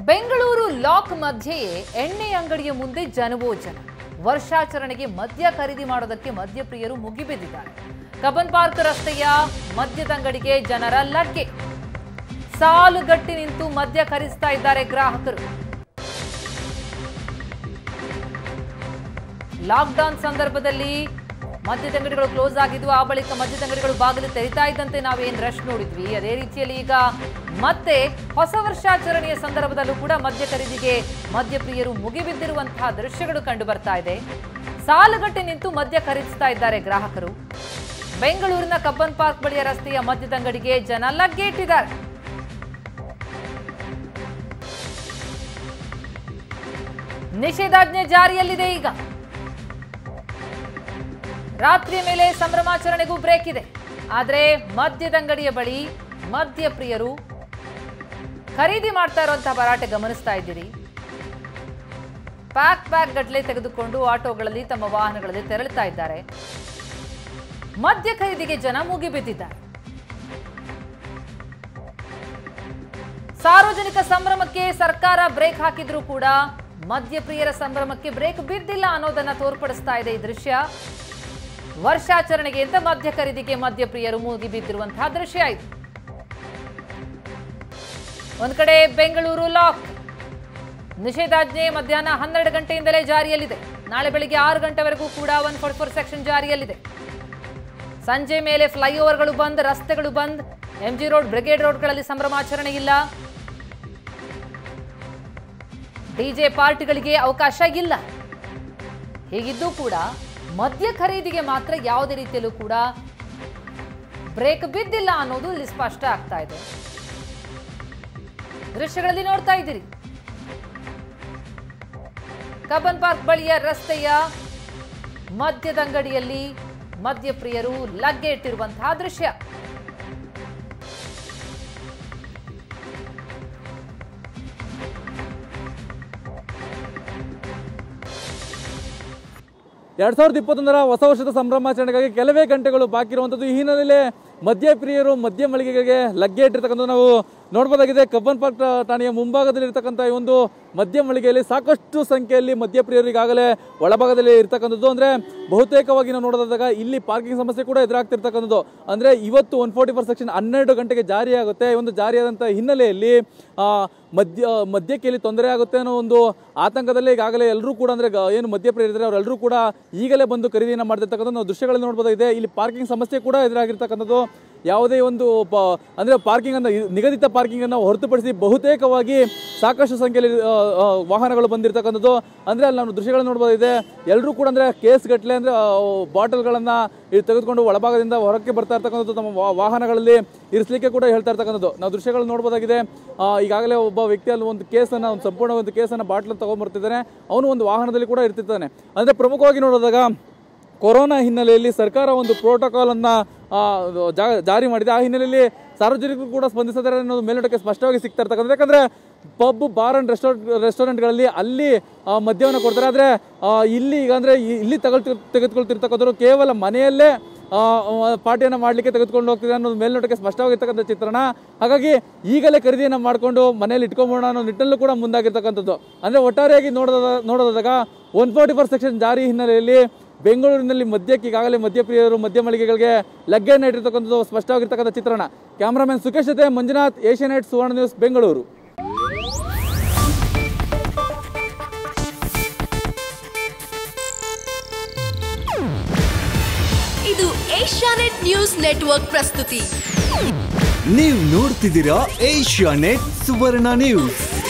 Bengaluru lock ಮಧ್ಯೆಯೇ ಎಣ್ಣೆ ಅಂಗಡಿಯ ಮುಂದೆ ಜನವೋ ಜನ ವರ್ಷಾಚರಣೆಗೆ ಮದ್ಯ ಖರೀದಿ ಮಾಡೋದಕ್ಕೆ ಮದ್ಯಪ್ರಿಯರು ಮುಗಿಬಿದ್ದಿದ್ದಾರೆ ಕಬ್ಬನ್ ಪಾರ್ಕ್ ರಸ್ತೆಯ ಮದ್ಯದಂಗಡಿಗೆ ಜನರ ಲಗ್ಗೆ ಸಾಲುಗಟ್ಟಿ ನಿಂತು ಮದ್ಯ ಖರೀದಿಸ್ತಾ ಇದ್ದಾರೆ ಗ್ರಾಹಕರು ಲಾಕ್ಡೌನ್ ಸಂದರ್ಭದಲ್ಲಿ ಮದ್ಯದಂಗಡಿಗಳು ಕ್ಲೋಸ್ ಆಗಿದ್ವು ಆ ಬಳಿಕ ಮದ್ಯದಂಗಡಿಗಳು ಬಾಗಿಲು ತೆರಿತಾ ಇದ್ದಂತೆ ನಾವೇನ್ ರಶ್ ನೋಡಿದ್ವಿ ಅದೇ ರೀತಿಯಲ್ಲಿ ಈಗ ಮತ್ತೆ ಹೊಸ ವರ್ಷಾಚರಣೆಯ ಸಂದರ್ಭದಲ್ಲೂ ಕೂಡ ಮದ್ಯ ಖರೀದಿಗೆ ಮದ್ಯಪ್ರಿಯರು ಮುಗಿಬಿದ್ದಿರುವಂತಹ ದೃಶ್ಯಗಳು ಕಂಡು ಬರ್ತಾ ಇದೆ ಸಾಲುಗಟ್ಟಿ ನಿಂತು ಮದ್ಯ ಖರೀದಿಸ್ತಾ ಇದ್ದಾರೆ ಗ್ರಾಹಕರು ಬೆಂಗಳೂರಿನ ಕಬ್ಬನ್ ಪಾರ್ಕ್ ಬಳಿಯ ರಸ್ತೆಯ ಮದ್ಯದಂಗಡಿಗೆ ಜನ ಲಗ್ಗೇಟಿದ್ದಾರೆ ನಿಷೇಧಾಜ್ಞೆ ಜಾರಿಯಲ್ಲಿದೆ ಈಗ ರಾತ್ರಿಯ ಮೇಲೆ ಸಂಭ್ರಮಾಚರಣೆಗೂ ಬ್ರೇಕ್ ಇದೆ ಆದರೆ ಮದ್ಯದಂಗಡಿಯ ಬಳಿ ಮದ್ಯಪ್ರಿಯರು ಖರೀದಿ ಮಾಡ್ತಾ ಇರುವಂತಹ ಭರಾಟೆ ಗಮನಿಸ್ತಾ ಇದ್ದೀರಿ ಪ್ಯಾಕ್ ಪ್ಯಾಕ್ ಗಟ್ಲೆ ತೆಗೆದುಕೊಂಡು ಆಟೋಗಳಲ್ಲಿ ತಮ್ಮ ವಾಹನಗಳಲ್ಲಿ ತೆರಳುತ್ತಾ ಇದ್ದಾರೆ ಮದ್ಯ ಖರೀದಿಗೆ ಜನ ಮುಗಿಬಿದ್ದಿದ್ದಾರೆ ಸಾರ್ವಜನಿಕ ಸಂಭ್ರಮಕ್ಕೆ ಸರ್ಕಾರ ಬ್ರೇಕ್ ಹಾಕಿದ್ರೂ ಕೂಡ ಮದ್ಯಪ್ರಿಯರ ಸಂಭ್ರಮಕ್ಕೆ ಬ್ರೇಕ್ ಬಿದ್ದಿಲ್ಲ ಅನ್ನೋದನ್ನ ತೋರ್ಪಡಿಸ್ತಾ ಇದೆ ಈ ದೃಶ್ಯ ವರ್ಷಾಚರಣೆಗೆ ಅಂತ ಮದ್ಯ ಖರೀದಿಗೆ ಮದ್ಯಪ್ರಿಯರು ಮೂಗಿ ಬಿದ್ದಿರುವಂತಹ ದೃಶ್ಯ ಇದು ಒಂದ್ ಕಡೆ ಬೆಂಗಳೂರು ಲಾಕ್ ನಿಷೇಧಾಜ್ಞೆ ಮಧ್ಯಾಹ್ನ ಹನ್ನೆರಡು ಗಂಟೆಯಿಂದಲೇ ಜಾರಿಯಲ್ಲಿದೆ ನಾಳೆ ಬೆಳಿಗ್ಗೆ ಆರು ಗಂಟೆವರೆಗೂ ಕೂಡ ಒನ್ ಫೋರ್ಟಿ ಫೋರ್ ಸೆಕ್ಷನ್ ಜಾರಿಯಲ್ಲಿದೆ ಸಂಜೆ ಮೇಲೆ ಫ್ಲೈಓವರ್ಗಳು ಬಂದ್ ರಸ್ತೆಗಳು ಬಂದ್ ಎಂಜಿ ರೋಡ್ ಬ್ರಿಗೇಡ್ ರೋಡ್ಗಳಲ್ಲಿ ಸಂಭ್ರಮಾಚರಣೆ ಇಲ್ಲ ಡಿಜೆ ಪಾರ್ಟಿಗಳಿಗೆ ಅವಕಾಶ ಇಲ್ಲ ಹೀಗಿದ್ದು ಕೂಡ ಮದ್ಯ ಖರೀದಿಗೆ ಮಾತ್ರ ಯಾವುದೇ ರೀತಿಯಲ್ಲೂ ಕೂಡ ಬ್ರೇಕ್ ಬಿದ್ದಿಲ್ಲ ಅನ್ನೋದು ಇಲ್ಲಿ ಸ್ಪಷ್ಟ ಆಗ್ತಾ ಇದೆ ದೃಶ್ಯಗಳಲ್ಲಿ ನೋಡ್ತಾ ಇದ್ದೀರಿ ಕಬ್ಬನ್ ಪಾರ್ಕ್ ಬಳಿಯ ರಸ್ತೆಯ ಮದ್ಯದಂಗಡಿಯಲ್ಲಿ ಮದ್ಯಪ್ರಿಯರು ಲಗ್ಗೆ ಇಟ್ಟಿರುವಂತಹ ದೃಶ್ಯ ಎರಡ್ ಸಾವಿರದ ಇಪ್ಪತ್ತೊಂದರ ಹೊಸ ವರ್ಷದ ಸಂಭ್ರಮಾಚರಣೆಗಾಗಿ ಕೆಲವೇ ಗಂಟೆಗಳು ಬಾಕಿ ಇರುವಂಥದ್ದು ಈ ಹಿನ್ನೆಲೆಯಲ್ಲಿ ಮದ್ಯಪ್ರಿಯರು ಮದ್ಯ ಮಳಿಗೆಗಳಿಗೆ ಲಗ್ಗೆ ಇಟ್ಟಿರ್ತಕ್ಕಂಥ ನಾವು ನೋಡ್ಬೋದಾಗಿದೆ ಕಬ್ಬನ್ ಪಾರ್ಕ್ ಠಾ- ಠಾಣೆಯ ಮುಂಭಾಗದಲ್ಲಿ ಇರ್ತಕ್ಕಂಥ ಈ ಒಂದು ಮದ್ಯ ಮಳಿಗೆಯಲ್ಲಿ ಸಾಕಷ್ಟು ಸಂಖ್ಯೆಯಲ್ಲಿ ಮದ್ಯಪ್ರಿಯರು ಈಗಾಗಲೇ ಒಳಭಾಗದಲ್ಲಿ ಇರ್ತಕ್ಕಂಥದ್ದು ಅಂದ್ರೆ ಬಹುತೇಕವಾಗಿ ನಾವು ನೋಡೋದಾದಾಗ ಇಲ್ಲಿ ಪಾರ್ಕಿಂಗ್ ಸಮಸ್ಯೆ ಕೂಡ ಎದುರಾಗ್ತಿರ್ತಕ್ಕಂಥದ್ದು ಅಂದ್ರೆ ಇವತ್ತು ಒನ್ ಫೋರ್ಟಿ ಫೋರ್ ಸೆಕ್ಷನ್ ಹನ್ನೆರಡು ಗಂಟೆಗೆ ಜಾರಿಯಾಗುತ್ತೆ ಈ ಒಂದು ಜಾರಿಯಾದಂಥ ಹಿನ್ನೆಲೆಯಲ್ಲಿ ಆ, ಮದ್ಯ ಮದ್ಯಕ್ಕೆ ಇಲ್ಲಿ ತೊಂದರೆ ಆಗುತ್ತೆ ಅನ್ನೋ ಒಂದು ಆತಂಕದಲ್ಲೇ ಈಗಾಗಲೇ ಎಲ್ಲರೂ ಕೂಡ ಅಂದ್ರೆ ಗ- ಏನು ಮದ್ಯಪ್ರಿಯರಿದ್ದಾರೆ ಅವರೆಲ್ಲರೂ ಕೂಡ ಈಗಲೇ ಬಂದು ಖರೀದಿಯನ್ನು ಮಾಡ್ತಿರ್ತಕ್ಕಂಥ ನಾವು ದೃಶ್ಯಗಳಲ್ಲಿ ನೋಡ್ಬೋದಾಗಿದೆ ಇಲ್ಲಿ ಪಾರ್ಕಿಂಗ್ ಸಮಸ್ಯೆ ಕೂಡ ಎದುರಾಗಿರ್ತಕ್ಕಂಥದ್ದು ಯಾವುದೇ ಒಂದು ಪ ಅಂದರೆ ಪಾರ್ಕಿಂಗ್ ಅನ್ನು ನಿಗದಿತ ಪಾರ್ಕಿಂಗ್ ಅನ್ನು ಹೊರತುಪಡಿಸಿ ಬಹುತೇಕವಾಗಿ ಸಾಕಷ್ಟು ಸಂಖ್ಯೆಯಲ್ಲಿ ಆ, ಆ, ವಾಹನಗಳು ಬಂದಿರತಕ್ಕಂಥದ್ದು ಅಂದರೆ ಅಲ್ಲಿ ನಾವು ದೃಶ್ಯಗಳನ್ನು ನೋಡ್ಬೋದಿದೆ ಎಲ್ಲರೂ ಕೂಡ ಅಂದರೆ ಕೇಸ್ ಗಟ್ಟಲೆ ಅಂದರೆ ಬಾಟಲ್ಗಳನ್ನು ತೆಗೆದುಕೊಂಡು ಒಳಭಾಗದಿಂದ ಹೊರಕ್ಕೆ ಬರ್ತಾ ಇರ್ತಕ್ಕಂಥದ್ದು ತಮ್ಮ ವಾ- ವಾಹನಗಳಲ್ಲಿ ಇರಿಸಲಿಕ್ಕೆ ಕೂಡ ಹೇಳ್ತಾ ಇರ್ತಕ್ಕಂಥದ್ದು ನಾವು ದೃಶ್ಯಗಳು ನೋಡ್ಬೋದಾಗಿದೆ ಆ, ಈಗಾಗಲೇ ಒಬ್ಬ ವ್ಯಕ್ತಿ ಅಲ್ಲಿ ಒಂದು ಕೇಸನ್ನು ಒಂದು ಸಂಪೂರ್ಣ ಒಂದು ಕೇಸನ್ನು ಬಾಟ್ಲ್ ತೊಗೊಂಡ್ಬರ್ತಿದ್ದಾನೆ ಅವನು ಒಂದು ವಾಹನದಲ್ಲಿ ಕೂಡ ಇರ್ತಿದ್ದಾನೆ ಅಂದರೆ ಪ್ರಮುಖವಾಗಿ ನೋಡಿದಾಗ ಕೊರೋನಾ ಹಿನ್ನೆಲೆಯಲ್ಲಿ ಸರ್ಕಾರ ಒಂದು ಪ್ರೋಟೋಕಾಲ್ ಅನ್ನ ಆ, ಜಾ- ಜಾರಿ ಮಾಡಿದೆ ಆ ಹಿನ್ನೆಲೆಯಲ್ಲಿ ಸಾರ್ವಜನಿಕರು ಕೂಡ ಸ್ಪಂದಿಸಿದ್ದಾರೆ ಅನ್ನೋದು ಮೇಲ್ನೋಟಕ್ಕೆ ಸ್ಪಷ್ಟವಾಗಿ ಸಿಗ್ತಾ ಇರ್ತಕ್ಕಂಥ ಯಾಕಂದ್ರೆ ಪಬ್ ಬಾರ್ ಅಂಡ್ ರೆಸ್ಟೋರೆಂಟ್ ರೆಸ್ಟೋರೆಂಟ್ಗಳಲ್ಲಿ ಅಲ್ಲಿ ಆ, ಮದ್ಯವನ್ನು ಕೊಡ್ತಾರೆ ಆದರೆ ಇಲ್ಲಿ ಈಗ ಅಂದರೆ ಇಲ್ಲಿ ತಗೊಳ್ತಿ ತೆಗೆದುಕೊಳ್ತಿರ್ತಕ್ಕಂಥವ್ರು ಕೇವಲ ಮನೆಯಲ್ಲೇ ಪಾರ್ಟಿಯನ್ನು ಮಾಡಲಿಕ್ಕೆ ತೆಗೆದುಕೊಂಡು ಹೋಗ್ತಿದೆ ಅನ್ನೋದು ಮೇಲ್ನೋಟಕ್ಕೆ ಸ್ಪಷ್ಟವಾಗಿರ್ತಕ್ಕಂಥ ಚಿತ್ರಣ ಹಾಗಾಗಿ ಈಗಲೇ ಖರೀದಿಯನ್ನು ಮಾಡಿಕೊಂಡು ಮನೆಯಲ್ಲಿ ಇಟ್ಕೊಂಬೋಣ ಅನ್ನೋ ನಿಟ್ಟಿನಲ್ಲೂ ಕೂಡ ಮುಂದಾಗಿರ್ತಕ್ಕಂಥದ್ದು ಅಂದರೆ ಒಟ್ಟಾರೆಯಾಗಿ ನೋಡೋದ ನೋಡೋದಾದಾಗ ಒನ್ ಫೋರ್ಟಿ ಫೋರ್ ಸೆಕ್ಷನ್ ಜಾರಿ ಹಿನ್ನೆಲೆಯಲ್ಲಿ ಬೆಂಗಳೂರಿನಲ್ಲಿ ಮದ್ಯಕ್ಕೆ ಈಗಾಗಲೇ ಮದ್ಯಪ್ರಿಯರು ಮದ್ಯ ಮಳಿಗೆಗಳಿಗೆ ಲಗ್ಗೆಯನ್ನು ಇಟ್ಟಿರ್ತಕ್ಕಂಥದ್ದು ಸ್ಪಷ್ಟವಾಗಿರ್ತಕ್ಕಂಥ ಚಿತ್ರಣ ಕ್ಯಾಮ್ರಾಮನ್ ಸುಖೇಶ್ ಜೊತೆ ಮಂಜುನಾಥ್ ಏಷ್ಯಾನೆಟ್ ಸುವರ್ಣ ನ್ಯೂಸ್ ಬೆಂಗಳೂರು ಇದು ಏಷ್ಯಾನೆಟ್ ನ್ಯೂಸ್ ನೆಟ್ವರ್ಕ್ ಪ್ರಸ್ತುತಿ ನೀವು ನೋಡ್ತಿದ್ದೀರಾ ಏಷ್ಯಾ ನೆಟ್ ಸುವರ್ಣ ನ್ಯೂಸ್